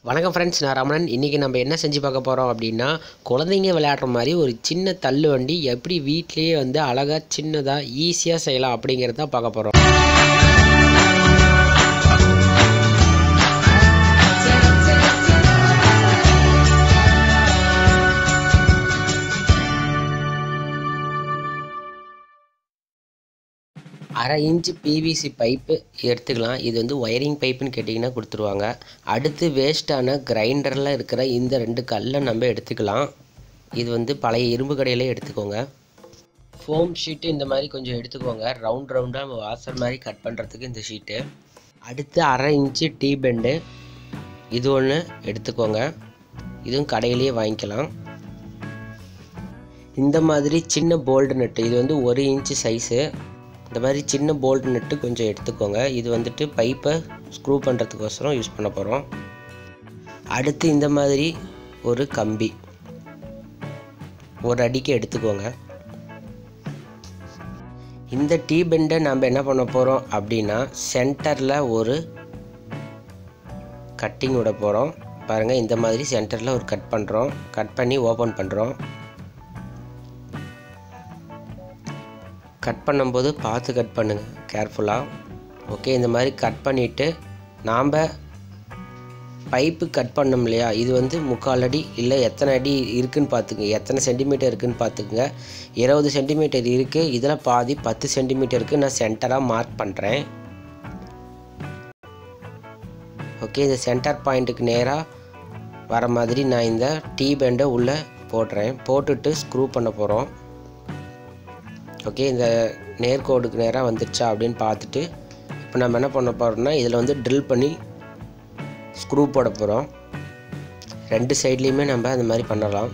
வணக்கம் ஃப்ரெண்ட்ஸ் நான் ரமணன் இன்றைக்கி நம்ம என்ன செஞ்சு பார்க்க போகிறோம் அப்படின்னா குழந்தைங்க விளையாடுற மாதிரி ஒரு சின்ன தள்ளு வண்டி எப்படி வீட்லேயே வந்து அழகாக சின்னதாக ஈஸியாக செய்யலாம் அப்படிங்கிறத பார்க்க போகிறோம் அரை இன்ச்சு பிவிசி பைப்பு எடுத்துக்கலாம் இது வந்து ஒயரிங் பைப்புன்னு கேட்டிங்கன்னா கொடுத்துருவாங்க அடுத்து வேஸ்ட்டான கிரைண்டரில் இருக்கிற இந்த ரெண்டு கல்லை நம்ம எடுத்துக்கலாம் இது வந்து பழைய இரும்பு கடையிலே எடுத்துக்கோங்க ஃபோம் ஷீட்டு இந்த மாதிரி கொஞ்சம் எடுத்துக்கோங்க ரவுண்ட் ரவுண்டாக நம்ம வாசர் மாதிரி கட் பண்ணுறதுக்கு இந்த ஷீட்டு அடுத்து அரை இன்ச்சு டீ பெண்டு இது ஒன்று எடுத்துக்கோங்க இதுவும் கடையிலேயே வாங்கிக்கலாம் இந்த மாதிரி சின்ன போல்டு நட்டு இது வந்து ஒரு இன்ச்சு சைஸு இந்த மாதிரி சின்ன போல்ட் நட்டு கொஞ்சம் எடுத்துக்கோங்க இது வந்துட்டு பைப்பை ஸ்க்ரூ பண்ணுறதுக்கோசரம் யூஸ் பண்ண போகிறோம் அடுத்து இந்த மாதிரி ஒரு கம்பி ஒரு அடிக்கு எடுத்துக்கோங்க இந்த டீ பெண்டை நம்ம என்ன பண்ண போகிறோம் அப்படின்னா சென்டரில் ஒரு கட்டிங் விட போகிறோம் பாருங்கள் இந்த மாதிரி சென்டரில் ஒரு கட் பண்ணுறோம் கட் பண்ணி ஓப்பன் பண்ணுறோம் கட் பண்ணும்போது பார்த்து கட் பண்ணுங்கள் கேர்ஃபுல்லாக ஓகே இந்த மாதிரி கட் பண்ணிவிட்டு நாம் பைப்பு கட் பண்ணோம் இல்லையா இது வந்து முக்கால் அடி இல்லை எத்தனை அடி இருக்குன்னு பார்த்துக்குங்க எத்தனை சென்டிமீட்டர் இருக்குன்னு பார்த்துக்குங்க இருபது சென்டிமீட்டர் இருக்குது இதில் பாதி பத்து சென்டிமீட்டருக்கு நான் சென்டராக மார்க் பண்ணுறேன் ஓகே இந்த சென்டர் பாயிண்ட்டுக்கு நேராக வர மாதிரி நான் இந்த டீ பேண்டை உள்ளே போடுறேன் போட்டுட்டு ஸ்க்ரூ பண்ண போகிறோம் ஓகே இந்த நேர்கோடுக்கு நேராக வந்துடுச்சா அப்படின்னு பார்த்துட்டு இப்போ நம்ம என்ன பண்ண போகிறோம்னா இதில் வந்து ட்ரில் பண்ணி ஸ்க்ரூ போட போகிறோம் ரெண்டு சைட்லேயுமே நம்ம அந்த மாதிரி பண்ணலாம்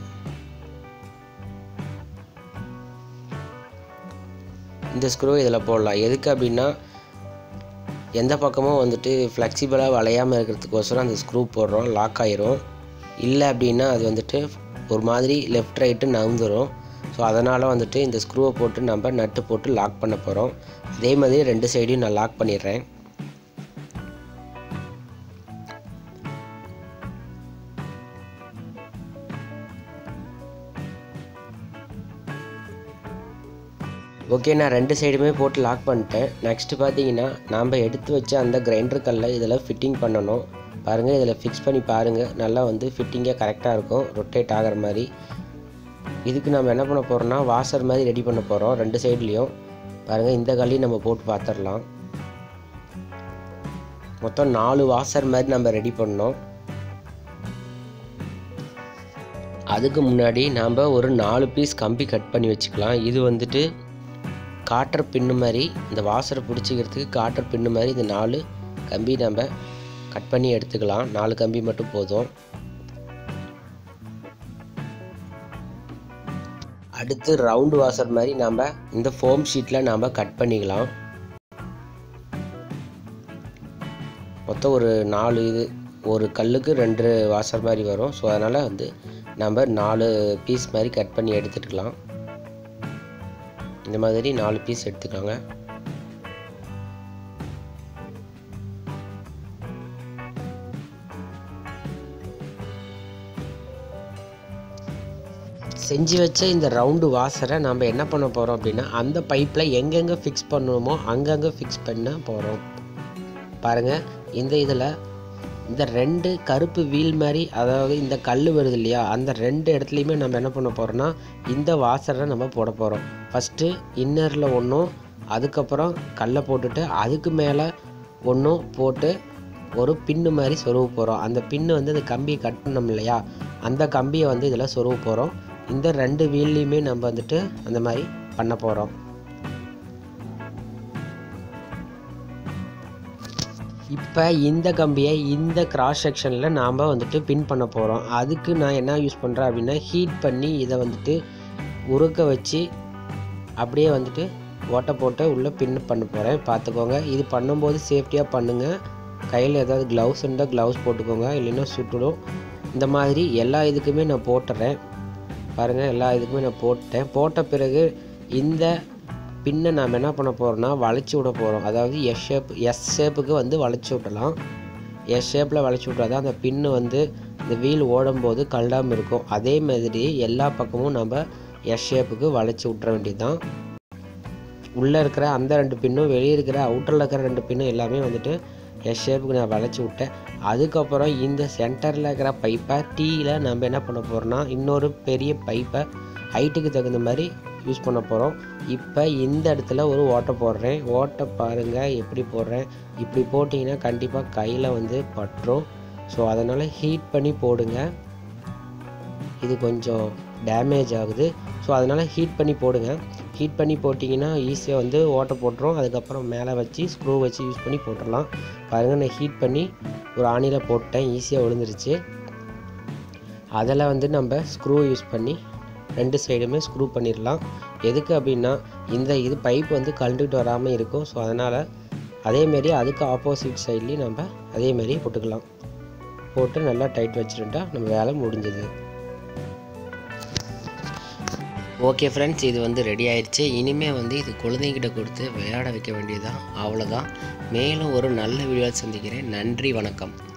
இந்த ஸ்க்ரூ இதில் போடலாம் எதுக்கு அப்படின்னா எந்த பக்கமும் வந்துட்டு ஃப்ளெக்சிபிளாக வளையாமல் இருக்கிறதுக்கோசரம் அந்த ஸ்க்ரூ போடுறோம் லாக் ஆயிரும் இல்லை அப்படின்னா அது வந்துட்டு ஒரு மாதிரி லெஃப்ட் ரைட்டு நவுந்துடும் ஸோ அதனால் வந்துட்டு இந்த ஸ்க்ரூவை போட்டு நம்ம நட்டு போட்டு லாக் பண்ண போகிறோம் அதே மாதிரி ரெண்டு சைடையும் நான் லாக் பண்ணிடுறேன் ஓகே நான் ரெண்டு சைடுமே போட்டு லாக் பண்ணிட்டேன் நெக்ஸ்ட்டு பார்த்தீங்கன்னா நாம் எடுத்து வச்ச அந்த கிரைண்டர் கல்லை இதில் ஃபிட்டிங் பண்ணணும் பாருங்கள் இதில் ஃபிக்ஸ் பண்ணி பாருங்கள் நல்லா வந்து ஃபிட்டிங்காக கரெக்டாக இருக்கும் ரொட்டேட் ஆகிற மாதிரி இதுக்கு நம்ம என்ன பண்ண போகிறோம்னா வாசர் மாதிரி ரெடி பண்ண போகிறோம் ரெண்டு சைட்லேயும் பாருங்கள் இந்த கல்லையும் நம்ம போட்டு பார்த்துடலாம் மொத்தம் நாலு வாசர் மாதிரி நம்ம ரெடி பண்ணோம் அதுக்கு முன்னாடி நாம் ஒரு நாலு பீஸ் கம்பி கட் பண்ணி வச்சுக்கலாம் இது வந்துட்டு காட்டர் பின்னு மாதிரி இந்த வாசரை பிடிச்சிக்கிறதுக்கு காட்டர் பின்னு மாதிரி இந்த நாலு கம்பி நம்ம கட் பண்ணி எடுத்துக்கலாம் நாலு கம்பி மட்டும் போதும் அடுத்து ரவுண்டு வாசர் மாதிரி நாம் இந்த ஃபோம் ஷீட்டில் நாம் கட் பண்ணிக்கலாம் மொத்தம் ஒரு நாலு இது ஒரு கல்லுக்கு ரெண்டு வாசர் மாதிரி வரும் ஸோ அதனால் வந்து நம்ம நாலு பீஸ் மாதிரி கட் பண்ணி எடுத்துக்கலாம் இந்த மாதிரி நாலு பீஸ் எடுத்துக்கோங்க செஞ்சு வச்ச இந்த ரவுண்டு வாசரை நம்ம என்ன பண்ண போகிறோம் அப்படின்னா அந்த பைப்பில் எங்கெங்கே ஃபிக்ஸ் பண்ணணுமோ அங்கங்கே ஃபிக்ஸ் பண்ண போகிறோம் பாருங்கள் இந்த இதில் இந்த ரெண்டு கருப்பு வீல் மாதிரி அதாவது இந்த கல் வருது இல்லையா அந்த ரெண்டு இடத்துலையுமே நம்ம என்ன பண்ண போகிறோம்னா இந்த வாசரை நம்ம போட போகிறோம் ஃபஸ்ட்டு இன்னரில் ஒன்றும் அதுக்கப்புறம் கல்லை போட்டுட்டு அதுக்கு மேலே ஒன்றும் போட்டு ஒரு பின்னு மாதிரி சொருவ போகிறோம் அந்த பின்னு வந்து அந்த கம்பியை கட் பண்ணோம் இல்லையா அந்த கம்பியை வந்து இதில் சொருவ போகிறோம் இந்த ரெண்டு வீல்லையுமே நம்ம வந்துட்டு அந்த மாதிரி பண்ண போகிறோம் இப்போ இந்த கம்பியை இந்த கிராஸ் செக்ஷனில் நாம் வந்துட்டு பின் பண்ண போகிறோம் அதுக்கு நான் என்ன யூஸ் பண்ணுறேன் அப்படின்னா ஹீட் பண்ணி இதை வந்துட்டு உருக்க வச்சு அப்படியே வந்துட்டு ஓட்டை போட்டு உள்ளே பின் பண்ண போகிறேன் பார்த்துக்கோங்க இது பண்ணும்போது சேஃப்டியாக பண்ணுங்கள் கையில் ஏதாவது க்ளவுஸ் இருந்தால் க்ளவுஸ் போட்டுக்கோங்க இல்லைன்னா சுட்டுடும் இந்த மாதிரி எல்லா இதுக்குமே நான் போட்டுறேன் பாருங்கள் எல்லா இதுக்குமே நான் போட்டேன் போட்ட பிறகு இந்த பின்னை நாம் என்ன பண்ண போகிறோம்னா வளைச்சி விட போகிறோம் அதாவது எஸ் ஷேப் எஸ் ஷேப்புக்கு வந்து வளைச்சி விடலாம் எஸ் ஷேப்பில் வளைச்சி விட்றா தான் அந்த பின்னு வந்து இந்த வீல் ஓடும்போது கழடாமல் இருக்கும் அதே மாதிரி எல்லா பக்கமும் நம்ம எஸ் ஷேப்புக்கு வளைச்சி விட்ற வேண்டியது தான் உள்ளே இருக்கிற அந்த ரெண்டு பின்னும் வெளியே இருக்கிற அவுட்டரில் இருக்கிற ரெண்டு பின்னும் எல்லாமே வந்துட்டு எஸ் ஷேப்புக்கு நான் வளைச்சி விட்டேன் அதுக்கப்புறம் இந்த சென்டரில் இருக்கிற பைப்பை டீயில் நம்ம என்ன பண்ண போகிறோம்னா இன்னொரு பெரிய பைப்பை ஹைட்டுக்கு தகுந்த மாதிரி யூஸ் பண்ண போகிறோம் இப்போ இந்த இடத்துல ஒரு ஓட்டை போடுறேன் ஓட்டை பாருங்கள் எப்படி போடுறேன் இப்படி போட்டிங்கன்னா கண்டிப்பாக கையில் வந்து பட்டுரும் ஸோ அதனால் ஹீட் பண்ணி போடுங்க இது கொஞ்சம் டேமேஜ் ஆகுது ஸோ அதனால் ஹீட் பண்ணி போடுங்க ஹீட் பண்ணி போட்டிங்கன்னா ஈஸியாக வந்து ஓட்டை போட்டுரும் அதுக்கப்புறம் மேலே வச்சு ஸ்க்ரூ வச்சு யூஸ் பண்ணி போட்டுடலாம் பாருங்கள் நான் ஹீட் பண்ணி ஒரு ஆணியில் போட்டேன் ஈஸியாக விழுந்துருச்சு அதில் வந்து நம்ம ஸ்க்ரூ யூஸ் பண்ணி ரெண்டு சைடுமே ஸ்க்ரூ பண்ணிடலாம் எதுக்கு அப்படின்னா இந்த இது பைப் வந்து கழண்டுக்கிட்டு வராமல் இருக்கும் ஸோ அதனால் அதேமாரி அதுக்கு ஆப்போசிட் சைட்லேயும் நம்ம அதேமாரி போட்டுக்கலாம் போட்டு நல்லா டைட் வச்சுருந்தா நம்ம வேலை முடிஞ்சது ஓகே ஃப்ரெண்ட்ஸ் இது வந்து ரெடி ஆயிடுச்சு இனிமேல் வந்து இது குழந்தைங்கிட்ட கொடுத்து விளையாட வைக்க வேண்டியதுதான் அவ்வளோதான் மேலும் ஒரு நல்ல வீடியோ சந்திக்கிறேன் நன்றி வணக்கம்